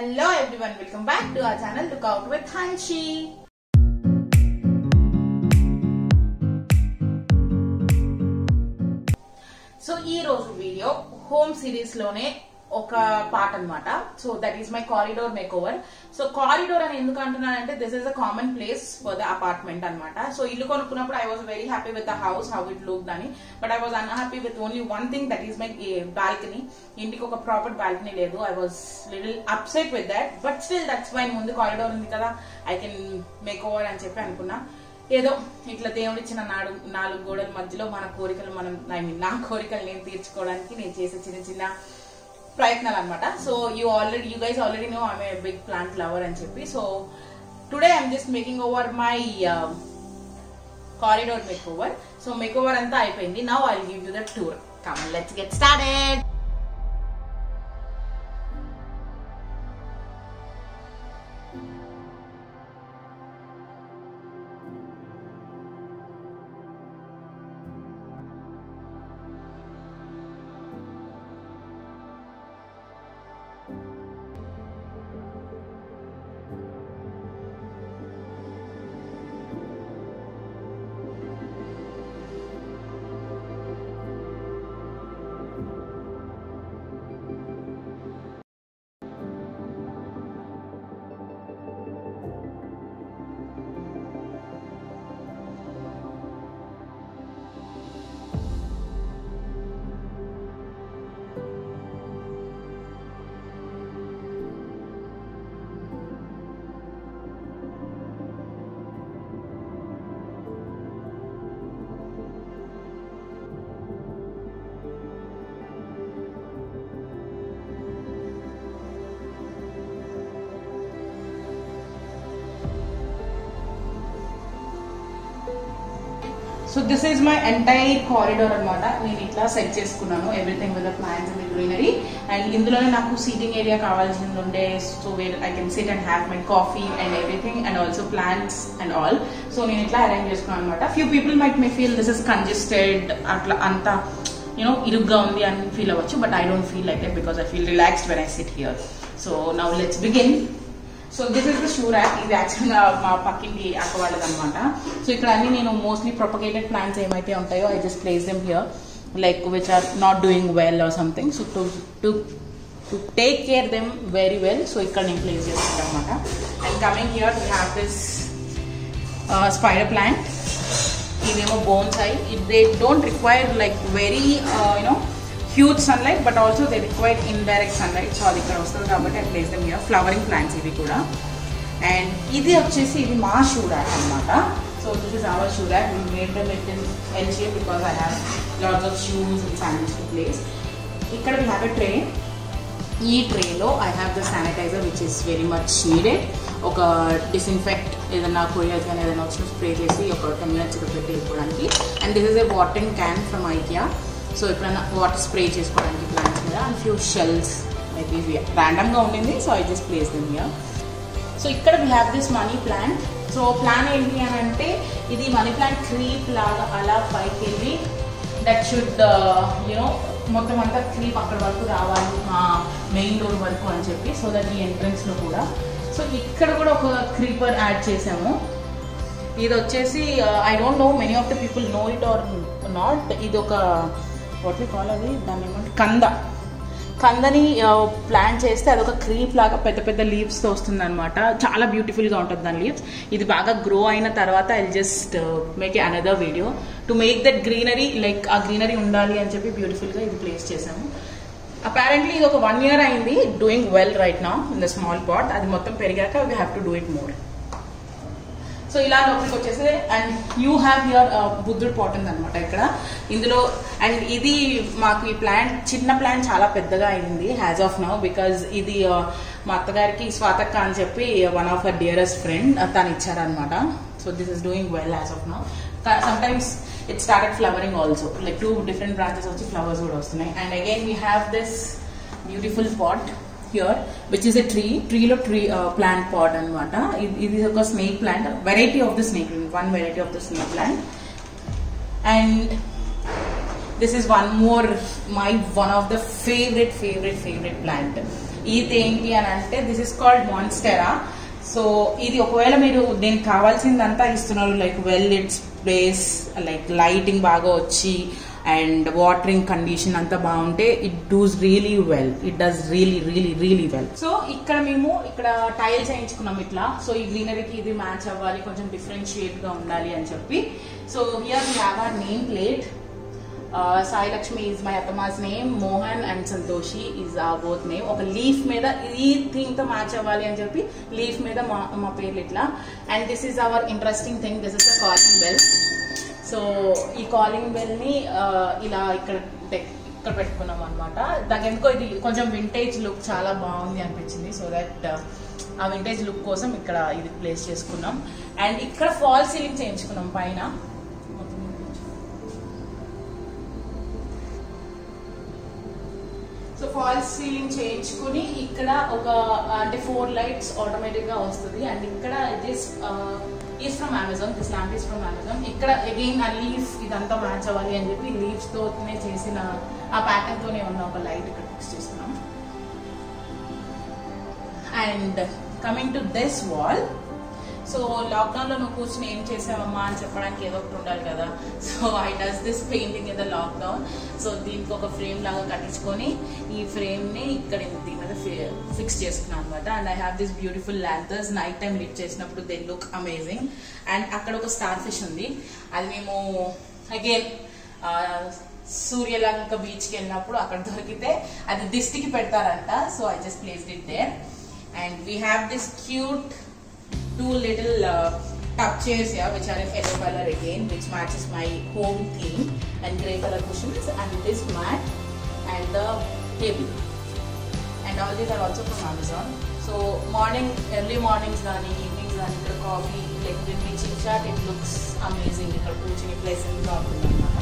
Hello everyone, welcome back to our channel Look Out with Hanshi. So ఈ రోజు video home series లోనే ఒక part అన్నమాట so that is my corridor make over so corridor అని ఎందుకు అంటున్నానంటే this is a common place for the apartment అన్నమాట so ఇల్లు కొనుక్కున్నప్పుడు I was very happy with the house how it look అని but I was unhappy with only one thing that is my balcony ఇంటికి ఒక proper balcony లేదు I was little upset with that but still that's my ముందు corridor ఉంది కదా I can make over అని చెప్పి అనుకున్నా ఏదో ఇట్లా దేవుడిచ్చిన నాడు నాలుగు గోడల మధ్యలో మన కోరికలు మనం ఐ మీన్ నా కోరికలు నేను తీర్చుకోవడానికి నేను చేసే చిన్న చిన్న ప్రయత్నాలు అనమాట so you already you guys already know I'm a big plant lover అని చెప్పి so today I'm just making over my corridor make over so make over అంతా అయిపోయింది now I give you the tour come let's get started so this is my entire corridor అనమాట నేను ఇట్లా set చేసుకున్నాను everything with plants and greenery and ఇందులోనే నాకు seating area కావాల్సింది ఉండే so where I can SIT and have my coffee and everything and also plants and all so నేను ఇట్లా అరేంజ్ చేసుకున్నాను అనమాట few people might may feel this is congested అట్లా అంతా యూనో ఇరుగ్గా ఉంది అని ఫీల్ అవ్వచ్చు but I don't feel like it because I feel relaxed when I sit here so now let's begin so this is the shoe rack ఇది యాక్చువల్గా మా పక్కింటి అక్క వాళ్ళది అనమాట సో ఇక్కడ అన్ని నేను మోస్ట్లీ ప్రొపగేటెడ్ ప్లాంట్స్ ఏమైతే ఉంటాయో I just place them here like which are not doing well or something so to to to take care them very well so ఇక్కడ నేను ప్లేస్ చేసుకుంటాను అనమాట and coming here we have this spider plant ఇదేమో బోన్స్ అయి they don't require like very you know huge sunlight but also they require indirect sunlight so అది ఇక్కడ వస్తుంది కాబట్టి I place them here flowering plants ఇవి కూడా అండ్ ఇది వచ్చేసి ఇది మా షూ ర్యాక్ అనమాట so this is our shoe rack we made them it in L shape because I have lots of shoes and sandals to place ఇక్కడ we have a tray ఈ ట్రేలో I have the sanitizer which is very much needed ఒక disinfect ఏదైనా couriers కానీ ఏదైనా వచ్చిన spray చేసి ఒక టెన్ మినిట్స్ ఇక్కడ పెట్టి వెళ్ళిపోవడానికి and this is a watering can from IKEA so ఎప్పుడైనా వాటర్ స్ప్రే చేసుకోవడానికి ప్లాంట్స్ మీద అండ్ ఫ్యూ షెల్స్ మేబీ ర్యాండమ్గా ఉండింది so I just place them here so ఇక్కడ we have this money plant so plan ఏంటి అని అంటే ఇది మనీ ప్లాంట్ క్రీప్ లాగా అలా పైకి వెళ్ళి దట్ షుడ్ యునో మొత్తం అంతా క్రీప్ అక్కడ వరకు రావాలి మా మెయిన్ డోర్ వరకు అని చెప్పి సో దట్ ఈ ఎంట్రన్స్లో కూడా సో ఇక్కడ కూడా ఒక క్రీపర్ యాడ్ చేసాము ఇది వచ్చేసి I don't know many of the people know it or not ఇది ఒక వాట్ వి కాల్ అది దాన్ని ఏమంటే కంద కందని ప్లాన్ చేస్తే అదొక క్రీప్ లాగా పెద్ద పెద్ద లీవ్స్తో వస్తుంది అనమాట చాలా బ్యూటిఫుల్గా ఉంటుంది దాని లీవ్స్ ఇది బాగా గ్రో అయిన తర్వాత I just make a another video to make that greenery like ఆ గ్రీనరీ ఉండాలి అని చెప్పి బ్యూటిఫుల్గా ఇది ప్లేస్ చేసాము అపారెంట్లీ ఇది ఒక వన్ ఇయర్ అయింది డూయింగ్ వెల్ రైట్ నా ఇన్ ద స్మాల్ పాట్ అది మొత్తం పెరిగాక we have to do it more so ఇలా లోపలికి వచ్చేసి అండ్ యూ హ్యావ్ యువర్ బుద్ధుడు పాట్ ఉందన్నమాట ఇక్కడ ఇందులో అండ్ ఇది మాకు ఈ ప్లాంట్ చిన్న ప్లాంట్ చాలా పెద్దగా అయింది హ్యాజ్ ఆఫ్ నౌ బికాజ్ ఇది మా అత్తగారికి స్వాతక్క అని చెప్పి one of our dearest friend తను ఇచ్చారనమాట so this is doing well as of now some times it started flowering also like two different branches వచ్చి ఫ్లవర్స్ కూడా వస్తున్నాయి and again we have this beautiful pot here which is a tree ట్రీలో tree plant pot అనమాట ఇది ఒక snake plant variety of the snake one variety of the snake plant and this is one more my one of the favourite favourite favourite plant ఇది ఏంటి అని అంటే this is called monstera so ఇది ఒకవేళ మీరు దీనికి కావాల్సిందంతా ఇస్తున్నారు like well it's place like lighting బాగా వచ్చి అండ్ వాటరింగ్ కండిషన్ అంతా బాగుంటే it does really well it does really really really well so ఇక్కడ మేము ఇక్కడ టైల్స్ వేయించుకున్నాం ఇట్లా సో ఈ గ్రీనరీకి ఇది మ్యాచ్ అవ్వాలి కొంచెం డిఫరెన్షియేట్ గా ఉండాలి అని చెప్పి so here we have our name plate Sai Lakshmi is my అత్తమాస్ name Mohan and Santoshi is uh both name ఒక లీఫ్ మీద ఈ థింగ్ తో మ్యాచ్ అవ్వాలి అని చెప్పి లీఫ్ మీద మా మా పేర్లు ఇట్లా and this is our interesting thing this is the calling bell so ఈ కాలింగ్ బెల్ ని ఇలా ఇక్కడ డెక్- ఇక్కడ పెట్టుకున్నాం అనమాట దానికి ఎందుకో ఇది కొంచెం వింటేజ్ లుక్ చాలా బాగుంది అనిపించింది so that uh vintage look కోసం ఇక్కడ ఇది ప్లేస్ చేసుకున్నాం అండ్ ఇక్కడ ఫాల్ సీలింగ్ చేయించుకున్నాం పైన సో ఫాల్స్ సీలింగ్ చేయించుకుని ఇక్కడ ఒక అంటే ఫోర్ లైట్స్ ఆటోమేటిక్ గా వస్తుంది అండ్ ఇక్కడ this is from Amazon this lamp is from Amazon ఇక్కడ అగైన్ ఆ లీఫ్ ఇదంతా మ్యాచ్ అవ్వాలి అని చెప్పి లీవ్స్ తోనే చేసిన ఆ ప్యాటర్న్ తోనే ఉన్న ఒక లైట్ ఇక్కడ ఫిక్స్ చేస్తున్నాం and coming to this wall so lockdown లో నువ్వు కూర్చుని ఏం చేసావమ్మా అని చెప్పడానికి ఏదో ఒకటి ఉండాలి కదా so I does this painting in the lockdown so దీనికి ఒక ఫ్రేమ్ లాగా కట్టించుకొని ఈ ఫ్రేమ్ ని ఇక్కడ దీని మీద ఫిక్స్ చేసుకున్నాను అనమాట and I have this beautiful lanterns night time lift చేసినప్పుడు దే లుక్ అమేజింగ్ అండ్ అక్కడ ఒక స్టార్ ఫిష్ ఉంది అది మేము అగైన్ సూర్యలంక బీచ్ కి వెళ్ళినప్పుడు అక్కడ దొరికితే అది దిష్టికి పెడతారంట so I just placed it there and we have this cute two little uh, tuck chairs here which are in yellow color again which matches my home theme and grey color cushions and this mat and the table and all these are also from Amazon so morning early mornings కానీ evenings కానీ ఇక్కడ coffee like with me chit chat it looks amazing ఇక్కడ కూర్చుని pleasant గా ఉంటుంది అనమాట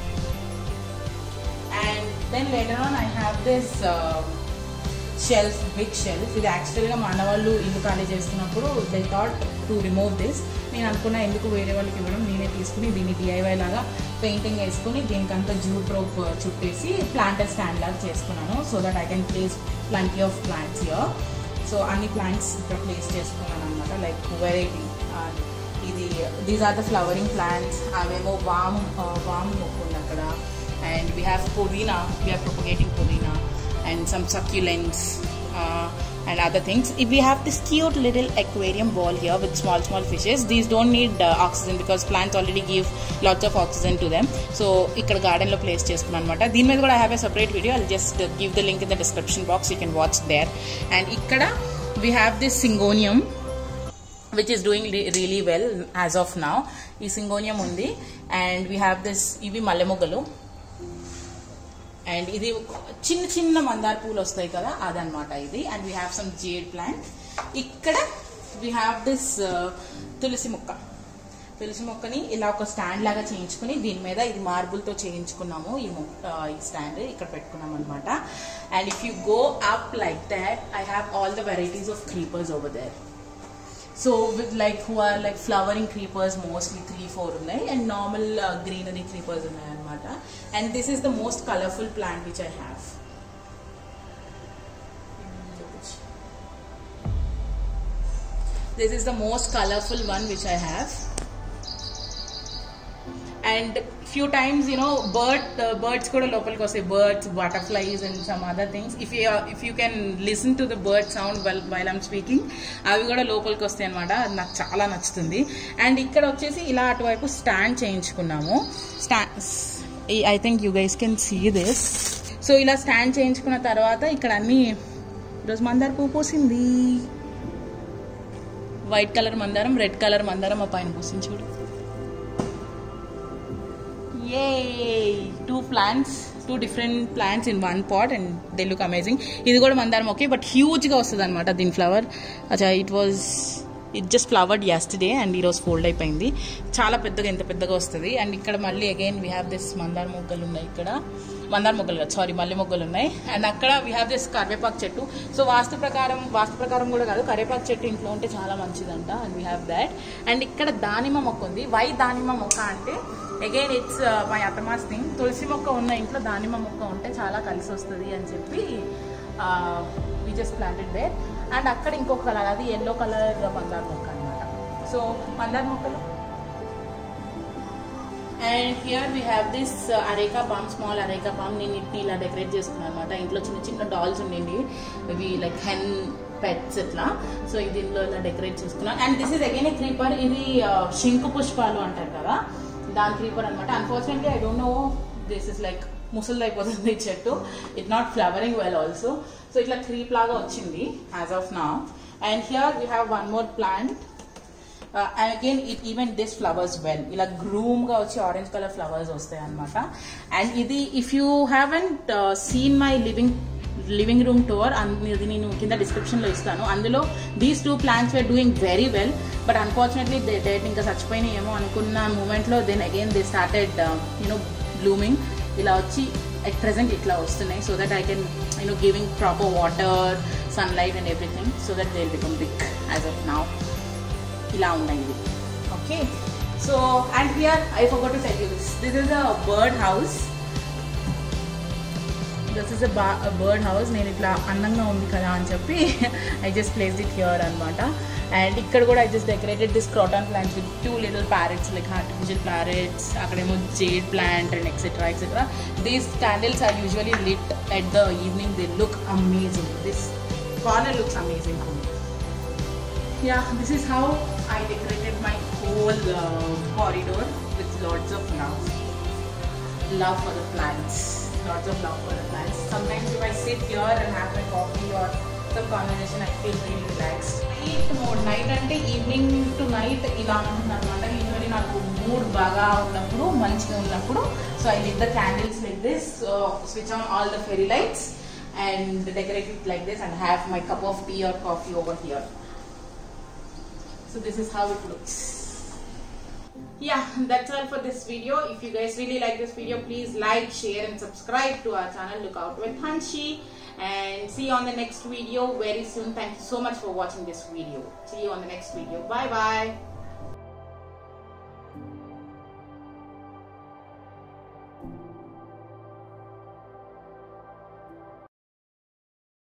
and then later on I have this shelf big shelf ఇది యాక్చువల్గా మన వాళ్ళు ఇల్లు ఖాళీ చేస్తున్నప్పుడు they thought to remove this నేను అనుకున్నా ఎందుకు వేరే వాళ్ళకి ఇవ్వడం నేనే తీసుకుని దీన్ని డిఐవై లాగా పెయింటింగ్ వేసుకుని దీనికంతా జూట్ రోప్ చుట్టేసి ప్లాంటర్ స్టాండ్ లాగా చేసుకున్నాను so that I can place plenty of plants here so అన్ని ప్లాంట్స్ ఇక్కడ ప్లేస్ చేసుకున్నాను అనమాట లైక్ వెరైటీ ఇది these are the flowering plants అవేమో వామ్ వామ్ మొక్కు ఉంది అక్కడ and we have pudina we're propagating pudina and some succulents uh, and other things. If we have this cute little aquarium wall here with small small fishes, these don't need uh, oxygen because plants already give lots of oxygen to them. So ఇక్కడ garden లో place చేసుకున్నాను అనమాట దీని మీద కూడా I have a separate video I just give the link in the description box you can watch there and ఇక్కడ we have this syngonium which is doing really well as of now ఈ syngonium ఉంది and we have this ఇవి మల్లెమొగ్గలు and ఇది చిన్న చిన్న మందార పూలు వస్తాయి కదా అదనమాట ఇది and we have some jade plant ఇక్కడ వీ హ్యావ్ దిస్ తులసి మొక్క తులసి మొక్కని ఇలా ఒక స్టాండ్ లాగా చేయించుకుని దీని మీద ఇది మార్బుల్తో చేయించుకున్నాము ఈ మొక్క ఈ స్టాండ్ ఇక్కడ పెట్టుకున్నాం అనమాట and if you go up like that I have all the varieties of creepers over there so with like who are like flowering creepers mostly three four ఉన్నాయి అండ్ నార్మల్ గ్రీనరీ క్రీపర్స్ ఉన్నాయి అనమాట and this is the most colourful plant which I have this is the most colourful one which I have and few times you know bird birds కూడా లోపలికి వస్తాయి birds butterflies and some other things if you if you can listen to the bird sound while while I'm speaking అవి కూడా లోపలికి వస్తాయి అనమాట అది నాకు చాలా నచ్చుతుంది అండ్ ఇక్కడ వచ్చేసి ఇలా అటువైపు స్టాండ్ చేయించుకున్నాము stand I think you guys can see this so ఇలా స్టాండ్ చేయించుకున్న తర్వాత ఇక్కడ అన్ని ఈరోజు మందార పువ్వు పూసింది వైట్ కలర్ మందారం రెడ్ కలర్ మందారం ఆ పైన పూసింది చూడు Yay! Two plants, two different plants in one pot and they look amazing. ఇది కూడా మందారం ఓకే బట్ హ్యూజ్గా వస్తుంది అనమాట దీని ఫ్లవర్ అచ్చా it was it just flowered yesterday and ఈరోజు ఫోల్డ్ అయిపోయింది చాలా పెద్దగా ఎంత పెద్దగా వస్తుంది అండ్ ఇక్కడ మళ్ళీ అగైన్ వీ హ్యావ్ దిస్ మందార మొగ్గలు ఉన్నాయి ఇక్కడ మందార మొగ్గలు కాదు సారీ మల్లె మొగ్గలు ఉన్నాయి అండ్ అక్కడ వీ హ్యావ్ దిస్ కరివేపాకు చెట్టు సో వాస్తు ప్రకారం వాస్తు ప్రకారం కూడా కాదు కరివేపాకు చెట్టు ఇంట్లో ఉంటే చాలా మంచిదంట and we have that and ఇక్కడ దానిమ్మ మొక్క ఉంది వై దానిమ్మ మొక్క అంటే అగైన్ ఇట్స్ మై అత్తమాస్ థింగ్ తులసి మొక్క ఉన్న ఇంట్లో దానిమ్మ మొక్క ఉంటే చాలా కలిసి వస్తుంది అని చెప్పి we just planted there and అక్కడ ఇంకొక కలర్ అది ఎల్లో కలర్ మందార మొక్క అనమాట సో మందార మొక్కలు and here we have this areca palm small areca palm నేను ఇంటిని ఇలా డెకరేట్ చేసుకున్నాను అనమాట ఇంట్లో చిన్న చిన్న డాల్స్ ఉండింది ఇవి లైక్ హెన్ పెట్స్ ఇట్లా సో ఇది దీనిలో ఇలా డెకరేట్ చేసుకున్నాను and this is again a creeper ఇది శంకు పుష్పాలు అంటారు కదా దాని క్రీపర్ అనమాట unfortunately I don't know this is like ముసలిది అయిపోతుంది ఈ చెట్టు it not flowering well also so ఇట్లా క్రీప్ లాగా వచ్చింది as of now and here we have one more plant and again it even this flowers well ఇలా గ్రూమ్ గా వచ్చి ఆరెంజ్ కలర్ ఫ్లవర్స్ వస్తాయి అనమాట అండ్ ఇది if you haven't seen my living living room tour ఇది నేను కింద డిస్క్రిప్షన్ లో ఇస్తాను అందులో these two plants were doing very well but unfortunately they died ఇంకా చచ్చిపోయినాయి ఏమో అనుకున్న మూమెంట్ లో then again they started you know blooming ఇలా వచ్చి అట్ ప్రెసెంట్ ఇట్లా వస్తున్నాయి so that I can you know giving proper water sunlight and everything so that they become big as of now ఇలా ఉన్నాయి ఇది okay so and here I forgot to tell you this this is a bird house this is a bird house నేను ఇట్లా అందంగా ఉంది కదా అని చెప్పి I just place it here అనమాట అండ్ ఇక్కడ కూడా I just decorated this croton plants with two little parrots like artificial parrots అక్కడేమో jade plant and etcetera etcetera these candles are usually lit at the evening they look amazing this corner looks amazing yeah this is how i decorated my whole uh, corridor with lots of love love for the plants lots of love for the plants sometimes if i sit here and have my coffee or some conversation i feel really relaxed night mode night అంటే evening to night ఇలా ఉంటుంది అనమాట usually నాకు mood బాగా ఉన్నప్పుడు మంచిగా ఉన్నప్పుడు so I lit the candles like this switch on all the fairy lights and decorate it like this and have my cup of tea or coffee over here so this is how it looks yeah that's all for this video if you guys really like this video please like share and subscribe to our channel look out with hanshi and see you on the next video very soon thank you so much for watching this video see you on the next video bye bye